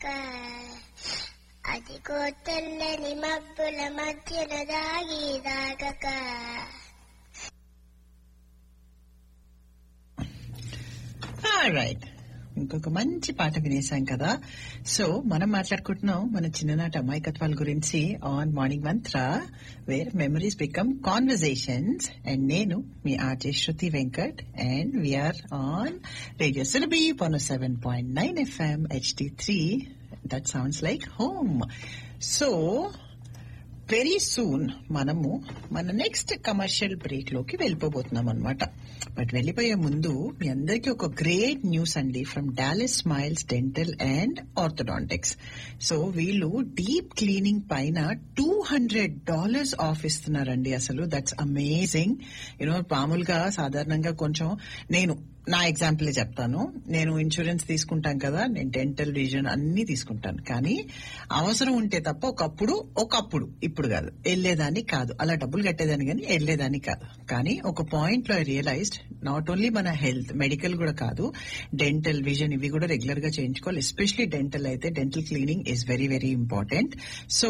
దాగక అదిగో తెల్లని మబ్బుల మధ్యన దాగి దాగక రైట్ ఇంకొక మంచి పాట వినేసాం కదా సో మనం మాట్లాడుకుంటున్నాం మన చిన్ననాటి అమాయకత్వాల గురించి on morning mantra where memories become conversations and నేను మీ RJ Shruti Venkat and we are on radio Sulabhi one seven point nine FM HD three that sounds like home so very soon మనము మన నెక్స్ట్ కమర్షియల్ బ్రేక్ లోకి వెళ్ళిపోబోతున్నాం అనమాట బట్ వెళ్ళిపోయే ముందు మీ అందరికీ ఒక గ్రేట్ న్యూస్ అండి from Dulles smiles dental and orthodontics so వీళ్ళు డీప్ క్లీనింగ్ పైన టూ హండ్రెడ్ డాలర్స్ ఆఫ్ ఇస్తున్నారండి అసలు దట్స్ అమేజింగ్ యూనో మామూలుగా సాధారణంగా కొంచెం నేను నా ఎగ్జాంపుల్ చెప్తాను నేను ఇన్సూరెన్స్ తీసుకుంటాం కదా నేను డెంటల్ విజన్ అన్ని తీసుకుంటాను కానీ అవసరం ఉంటే తప్ప ఒకప్పుడు ఒకప్పుడు ఇప్పుడు కాదు వెళ్ళేదాన్ని కాదు అలా డబ్బులు కట్టేదాన్ని కానీ వెళ్ళేదాన్ని కాదు కానీ ఒక పాయింట్ లో రియలైజ్డ్ నాట్ ఓన్లీ మన హెల్త్ మెడికల్ కూడా కాదు డెంటల్ విజన్ ఇవి కూడా రెగ్యులర్ గా చేయించుకోవాలి ఎస్పెషలీ డెంటల్ అయితే dental cleaning is very very important so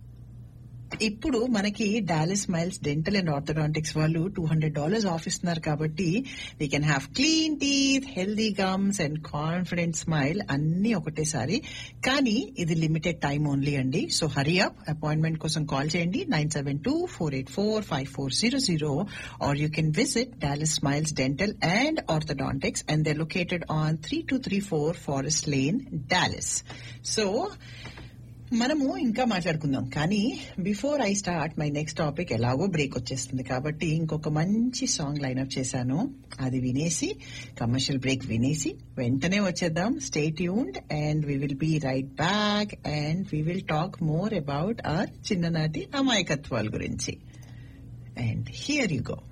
ఇప్పుడు మనకి Dulles smiles dental and orthodontics వాళ్ళు టూ హండ్రెడ్ డాలర్స్ ఆఫ్ ఇస్తున్నారు కాబట్టి we can have clean teeth healthy gums and confident smile అన్ని ఒకటేసారి కానీ ఇది లిమిటెడ్ టైం ఓన్లీ అండి సో హరీ అప్ అపాయింట్మెంట్ కోసం కాల్ చేయండి nine seven two four eight four five four zero zero or you can visit Dulles smiles dental and orthodontics and they located on three two three four Forest Lane Dulles so మనము ఇంకా మాట్లాడుకుందాం కానీ before I start my next topic ఎలాగో break వచ్చేస్తుంది కాబట్టి ఇంకొక మంచి song line-up చేశాను అది వినేసి కమర్షియల్ బ్రేక్ వినేసి వెంటనే వచ్చేద్దాం stay tuned and we will be right back and we will talk more about our చిన్ననాటి అమాయకత్వాల గురించి అండ్ హియర్ యు గో